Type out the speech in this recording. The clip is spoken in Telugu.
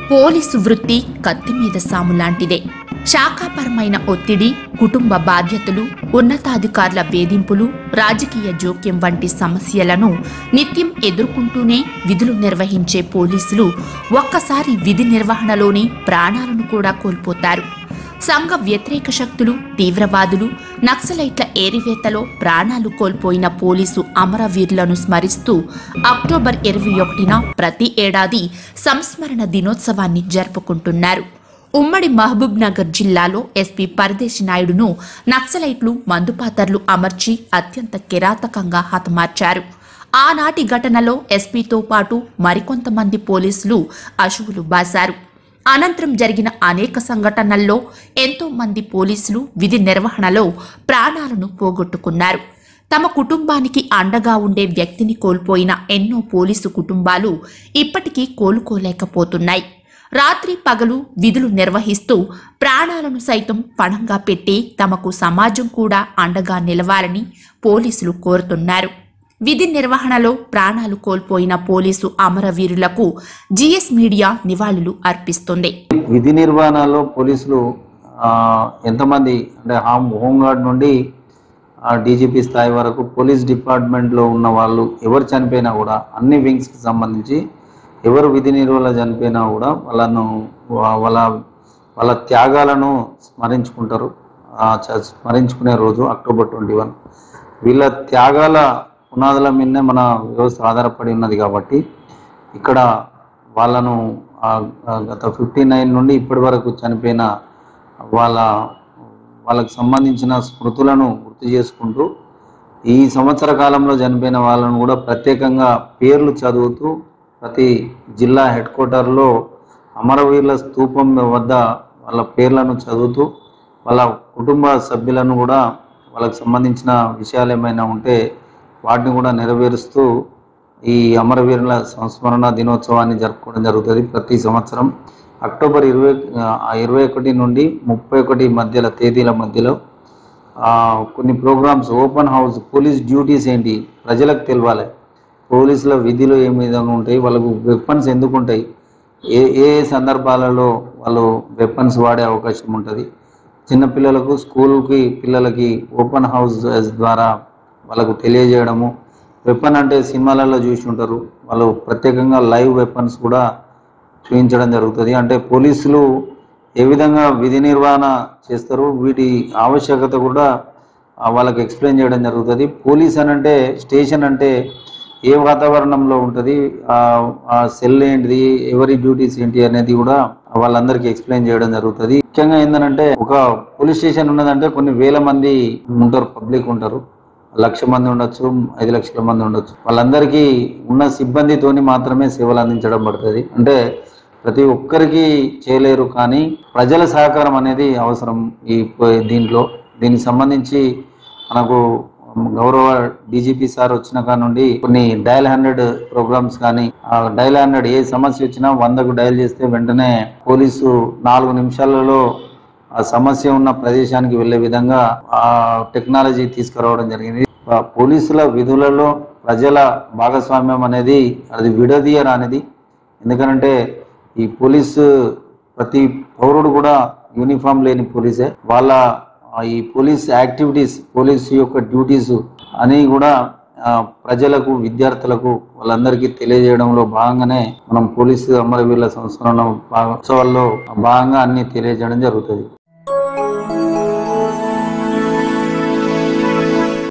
పోలీసు వృత్తి కత్తి మీద సాము లాంటిదే శాఖాపరమైన ఒత్తిడి కుటుంబ బాధ్యతలు ఉన్నతాధికారుల వేధింపులు రాజకీయ జోక్యం వంటి సమస్యలను నిత్యం ఎదుర్కొంటూనే విధులు నిర్వహించే పోలీసులు ఒక్కసారి విధి నిర్వహణలోని ప్రాణాలను కూడా కోల్పోతారు సంఘ వ్యతిరేక శక్తులు తీవ్రవాదులు నక్సలైట్ల ఏరివేతలో ప్రాణాలు కోల్పోయిన పోలీసు అమరవీరులను స్మరిస్తూ అక్టోబర్ ఇరవై ఒకటిన ప్రతి ఏడాది సంస్మరణ దినోత్సవాన్ని జరుపుకుంటున్నారు ఉమ్మడి మహబూబ్ నగర్ జిల్లాలో ఎస్పీ పరదేశి నాయుడును నక్సలైట్లు మందుపాతర్లు అమర్చి అత్యంత కిరాతకంగా హతమార్చారు ఆనాటి ఘటనలో ఎస్పీతో పాటు మరికొంతమంది పోలీసులు అశువులు బాశారు అనంతరం జరిగిన అనేక సంఘటనల్లో ఎంతో మంది పోలీసులు విధి నిర్వహణలో ప్రాణాలను పోగొట్టుకున్నారు తమ కుటుంబానికి అండగా ఉండే వ్యక్తిని కోల్పోయిన ఎన్నో పోలీసు కుటుంబాలు ఇప్పటికీ కోలుకోలేకపోతున్నాయి రాత్రి పగలు విధులు నిర్వహిస్తూ ప్రాణాలను సైతం పణంగా పెట్టి తమకు సమాజం కూడా అండగా నిలవాలని పోలీసులు కోరుతున్నారు విధి నిర్వహణలో ప్రాణాలు కోల్పోయిన పోలీసు అమరవీరులకు జిఎస్ మీడియా నివాళులు అర్పిస్తుంది విధి నిర్వహణలో పోలీసులు ఆ, ఎంతమంది అంటే హోమ్ హోంగార్డ్ నుండి డీజీపీ స్థాయి వరకు పోలీస్ డిపార్ట్మెంట్లో ఉన్న వాళ్ళు ఎవరు చనిపోయినా కూడా అన్ని వింగ్స్కి సంబంధించి ఎవరు విధి నిర్వహణ చనిపోయినా కూడా వాళ్ళను వా- వాళ్ళ వాళ్ళ త్యాగాలను స్మరించుకుంటారు ఆ, చ- స్మరించుకునే రోజు అక్టోబర్ ట్వంటీ వన్ వీళ్ళ త్యాగాల పునాదుల మీదనే మన వ్యవస్థ ఆధారపడి ఉన్నది కాబట్టి ఇక్కడ వాళ్ళను ఆ, ఆ, గత ఫిఫ్టీ నైన్ నుండి ఇప్పటి వరకు చనిపోయిన వాళ్ళ వాళ్ళకు సంబంధించిన స్మృతులను గుర్తు చేసుకుంటూ ఈ సంవత్సర కాలంలో చనిపోయిన వాళ్ళను కూడా ప్రత్యేకంగా పేర్లు చదువుతూ ప్రతి జిల్లా హెడ్ క్వార్టర్లో అమరవీరుల స్తూపం వద్ద వాళ్ళ పేర్లను చదువుతూ వాళ్ళ కుటుంబ సభ్యులను కూడా వాళ్ళకి సంబంధించిన విషయాలు ఏమైనా ఉంటే వాటిని కూడా నెరవేరుస్తూ ఈ అమరవీరుల సంస్మరణ దినోత్సవాన్ని జరుపుకోవడం జరుగుతుంది ప్రతి సంవత్సరం అక్టోబర్ ఇరవై ఆ, ఇరవై ఒకటి నుండి ముప్పై ఒకటి మధ్యలో తేదీల మధ్యలో ఆ, కొన్ని programs open house police duties ఏంటి ప్రజలకు తెలవాలి పోలీసుల విధులు ఏ విధంగా ఉంటాయి వాళ్ళకు వెపన్స్ ఎందుకు ఉంటాయి ఏ ఏ సందర్భాలలో వాళ్ళు వెపన్స్ వాడే అవకాశం ఉంటుంది చిన్నపిల్లలకు స్కూల్కి పిల్లలకి ఓపెన్ హౌస్ ద్వారా వాళ్ళకు తెలియజేయడము వెపన్ అంటే సినిమాలలో చూసి ఉంటారు వాళ్ళు ప్రత్యేకంగా లైవ్ వెపన్స్ కూడా చూపించడం జరుగుతుంది అంటే పోలీసులు ఏ విధంగా విధి నిర్వహణ చేస్తారు వీటి ఆవశ్యకత కూడా ఆ, వాళ్ళకి ఎక్స్ప్లెయిన్ చేయడం జరుగుతుంది పోలీస్ అని అంటే స్టేషన్ అంటే ఏ వాతావరణంలో ఉంటుంది ఆ సెల్ ఏంటిది ఎవరి డ్యూటీస్ ఏంటి అనేది కూడా వాళ్ళందరికీ ఎక్స్ప్లెయిన్ చేయడం జరుగుతుంది ముఖ్యంగా ఏంటంటే ఒక పోలీస్ స్టేషన్ ఉన్నదంటే కొన్ని వేల మంది ఉంటారు పబ్లిక్ ఉంటారు లక్ష మంది ఉండొచ్చు ఐదు లక్షల మంది ఉండొచ్చు వాళ్ళందరికీ ఉన్న సిబ్బందితోని మాత్రమే సేవలు అందించడం పడుతుంది అంటే ప్రతి ఒక్కరికి చేయలేరు కానీ ప్రజల సహకారం అనేది అవసరం ఈ ప- దీంట్లో దీనికి సంబంధించి మనకు గౌరవ డీజీపీ సార్ వచ్చిన కాడ నుండి కొన్ని డయల్ హండ్రెడ్ ప్రోగ్రామ్స్ కానీ ఆ డయల్ హండ్రెడ్ ఏ సమస్య వచ్చినా వందకు డయల్ చేస్తే వెంటనే పోలీసు నాలుగు నిమిషాలలో ఆ సమస్య ఉన్న ప్రదేశానికి వెళ్ళే విధంగా ఆ టెక్నాలజీ తీసుకురావడం జరిగింది ఆ పోలీసుల విధులలో ప్రజల భాగస్వామ్యం అనేది అది విడదీయరానిది ఎందుకంటే ఈ పోలీసు ప్రతి పౌరుడు కూడా యూనిఫామ్ లేని పోలీసే వాళ్ళ ఆ, ఈ పోలీస్ యాక్టివిటీస్ పోలీస్ యొక్క డ్యూటీస్ అని కూడా ఆ, ప్రజలకు విద్యార్థులకు వాళ్ళందరికీ తెలియజేయడంలో భాగంగానే మనం పోలీసు అమరవీరుల సంస్మరణ భాగోత్సవాల్లో భాగంగా అన్ని తెలియజేయడం జరుగుతుంది